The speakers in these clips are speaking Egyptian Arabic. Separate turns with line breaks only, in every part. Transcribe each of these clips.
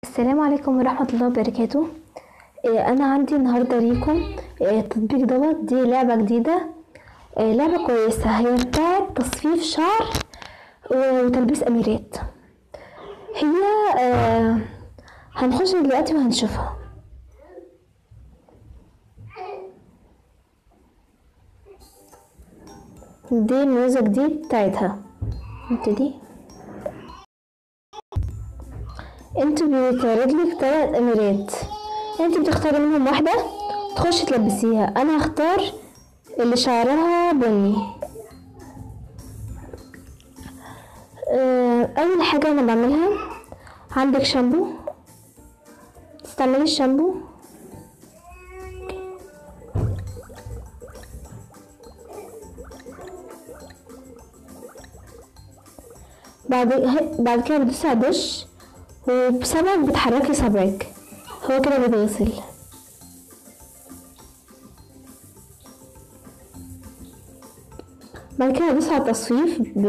السلام عليكم ورحمة الله وبركاته إيه، أنا عندي النهاردة ليكم إيه، التطبيق دوت دي لعبة جديدة إيه، لعبة كويسة هي بتاعت تصفيف شعر و- وتلبيس أميرات هي آه، هنخش دلوقتي وهنشوفها دي الميوزك دي بتاعتها نبتدي انت بيتعرض لك تلات اميرات انت بتختاري منهم واحدة تخشي تلبسيها انا هختار اللي شعرها بني اه، اول حاجة انا بعملها عندك شامبو تستعملي الشامبو بعد بعد كده بتدوسي على الدش وبصبعك بتحركي صبعك هو كده بيتغسل بعد كده بدوس على التصفيف ب...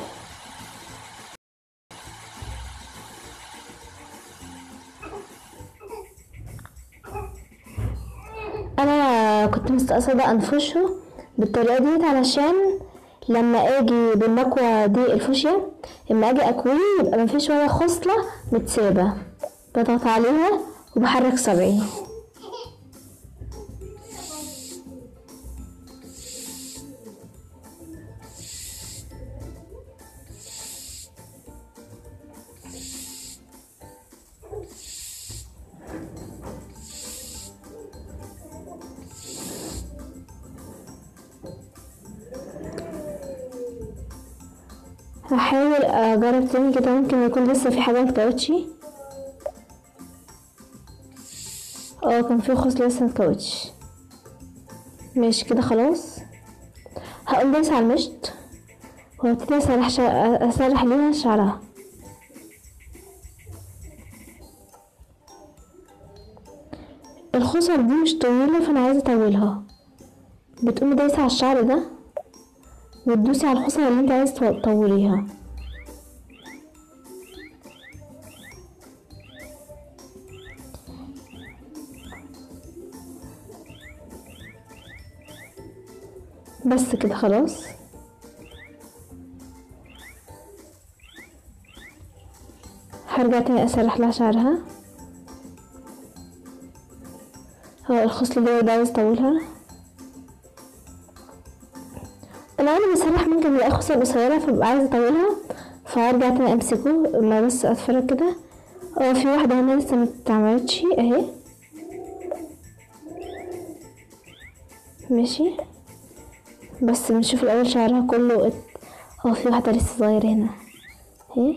انا كنت مستقصده انفشه بالطريقه ديت علشان لما اجي بالمكوى دي الفوشيا لما اجي اكويه يبقى مفيش ولا خصله متسابه بضغط عليها وبحرك صبعي هحاول اجرب تاني كده ممكن يكون لسه في حاجه متكوتش اه كان في خص لسه متكوتش ماشي كده خلاص هقوم دايس على المشط وابتدي اسرح شع... اسرح ليها شعرها الخصر دي مش طويلة فانا عايزة اطولها بتقومي دايسة على الشعر ده وتدوسي على الخصلة اللي انت عايز تطوليها بس كده خلاص هرجع تاني اسرح لها شعرها هو الخصلة دي عايز اطولها انا وانا بسرح ممكن الاقي خصلة قصيرة فببقى عايزة اطولها فارجع تاني امسكه ما بس اتفرج كده اه في واحدة هنا لسه متعملتش اهي ماشي بس بنشوف الاول شعرها كله ات- اه في واحدة لسه صغيرة هنا اهي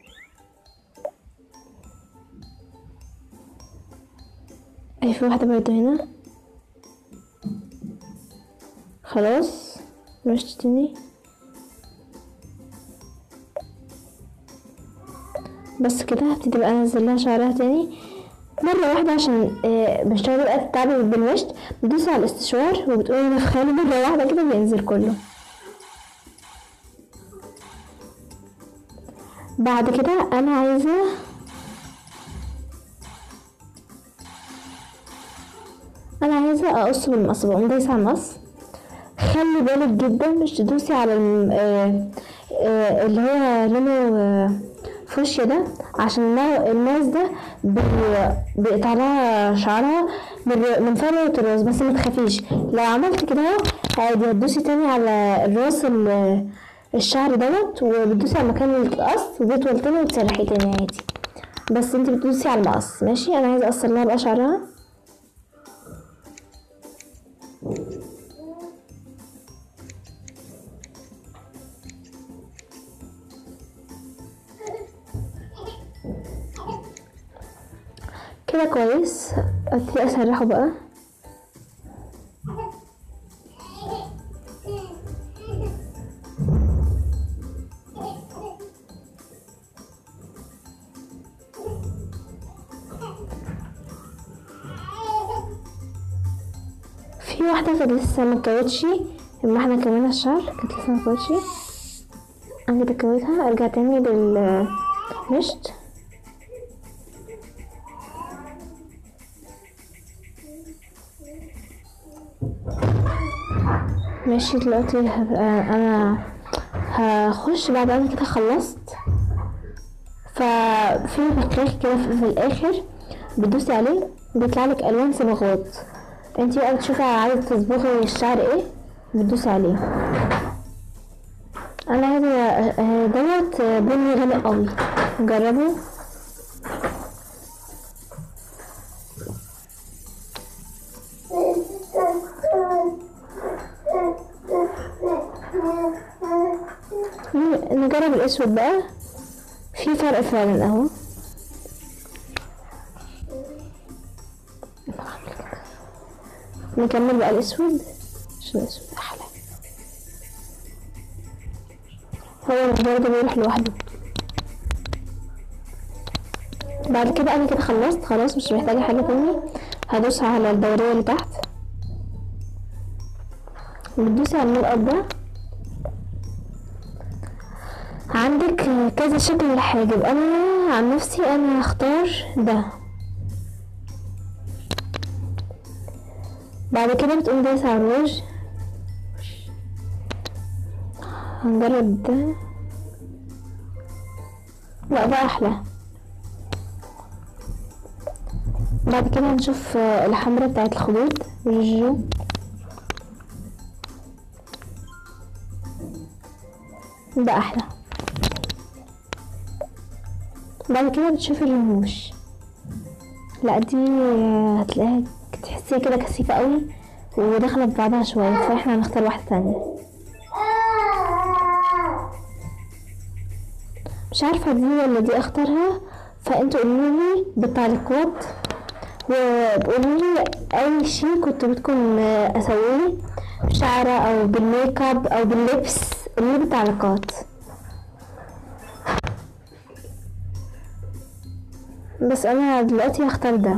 اهي في واحدة برضه هنا خلاص مش تاني بس كده هبتدي بقى انزل لها شعرها تاني مرة واحدة عشان آه، مش هتقعدي بقى تتعبي بالمشط بتدوسي على الاستشوار وبتقولي نفخاله مرة واحدة كده بينزل كله بعد كده انا عايزة انا عايزة اقص بالمقص بقوم دايسة على المقص خلي بالك جدا مش تدوسي على الم... آه آه اللي هو لونه آه فوشيا ده عشان النا- الناس ده بي- بيقطع لها شعرها من ر- من فروة الراس بس ما تخافيش لو عملت كده اهو عادي هتدوسي تاني على الراس ال- الشعر دوت وبتدوسي على مكان القص وبيطول تاني وتسرحيه تاني عادي بس انت بتدوسي على المقص ماشي انا عايزه اقصر لها بقى شعرها كده كويس ابتدي اسرحه بقى في واحدة كانت لسه متكوتش اما احنا كملنا الشهر كانت لسه متكوتش انا كده كويتها ارجع تاني بالمشط ماشي دلوقتي ه- آه، انا هخش بعد انا كده خلصت ففي بطريق كده في في الاخر بتدوسي عليه بيطلع لك الوان صبغات انتي بقى بتشوفي عايزه تصبغي الشعر ايه بتدوسي عليه انا عايزه آه، دوت آه، بني غامق قوي جربوا ن- نجرب الاسود بقى في فرق فعلا اهو نكمل بقى الاسود عشان الاسود احلى هو برضه بيروح لوحده بعد كده انا كده خلصت خلاص مش محتاجه حاجه تاني هدوس على الدوريه اللي تحت بتدوسي على الميك اب ده عندك كذا شكل للحاجب انا عن نفسي انا هختار ده بعد كده بتقوم دايسة على الروج هنجرب ده لا ده احلى بعد كده هنشوف آه، الحمرا بتاعت الخدود جوجو ده احلى بعد كده بتشوفي الرموش لا دي آه، هتلاقيها تحسيها كده كثيفة قوي وداخلة في بعضها شوية فاحنا هنختار واحدة تانية مش عارفة دي ولا دي اختارها فانتوا قولولي بالتعليقات وقولولي اي شيء كنتوا بدكم آه، اسويه بشعرة او بالميك اب او باللبس قولولي بالتعليقات بس انا دلوقتي هختار ده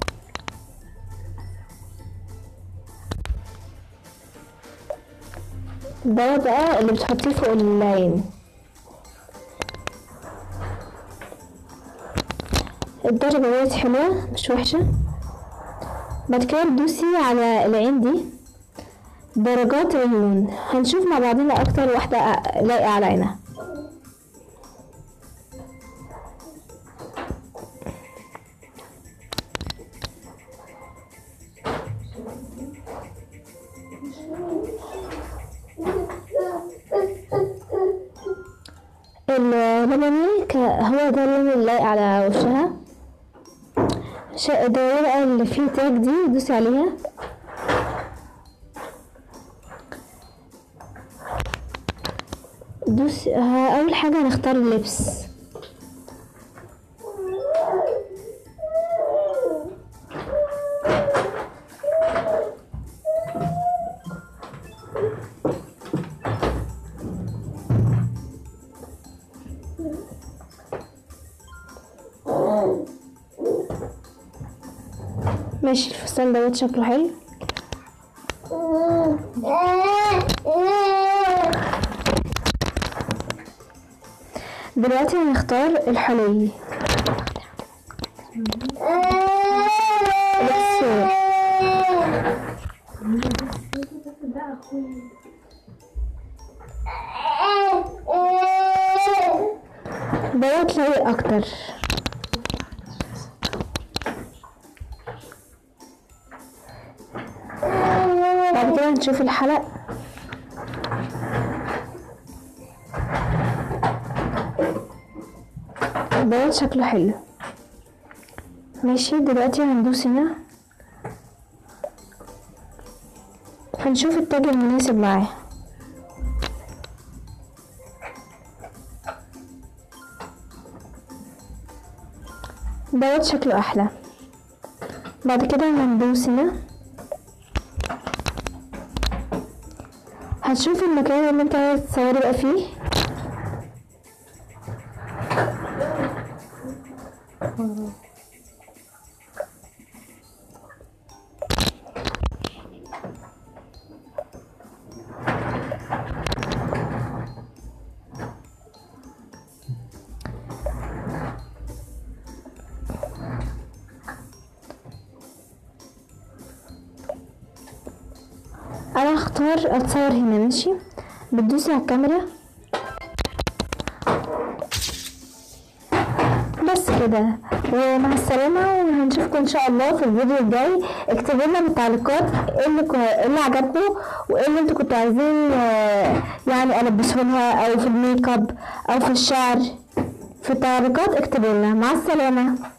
ده بقى اللي بتحطيه فوق العين الدرجة ديت حلوة مش وحشة بعد كده تدوسي على العين دي درجات العيون هنشوف مع بعضنا اكتر واحدة لايقة على عينها اللبني ك- هو ده اللون اللي لايق على وشها ش- الدورية بقى اللي فيه تاج دي دوسي عليها دوسي ها- أول حاجة هنختار اللبس ماشي الفستان دوت شكله حلو دلوقتي هنختار الحلي الأكسسوار دوت لايق أكتر بعد كده هنشوف الحلق دوت شكله حلو ماشي دلوقتي هندوس هنا هنشوف التاج المناسب معاه دوت شكله احلى بعد كده هندوس هنا هتشوف المكان اللي انت عايز تصوري بقى فيه انا هختار اتصور هنا ماشي بتدوسي على الكاميرا بس كده ومع السلامة وهنشوفكم ان شاء الله في الفيديو الجاي اكتبوا لنا بالتعليقات ايه اللي, كو... إيه اللي عجبكم وايه اللي انتوا كنتوا عايزين آه، يعني البسه لها او في الميك اب او في الشعر في التعليقات اكتبوا لنا مع السلامة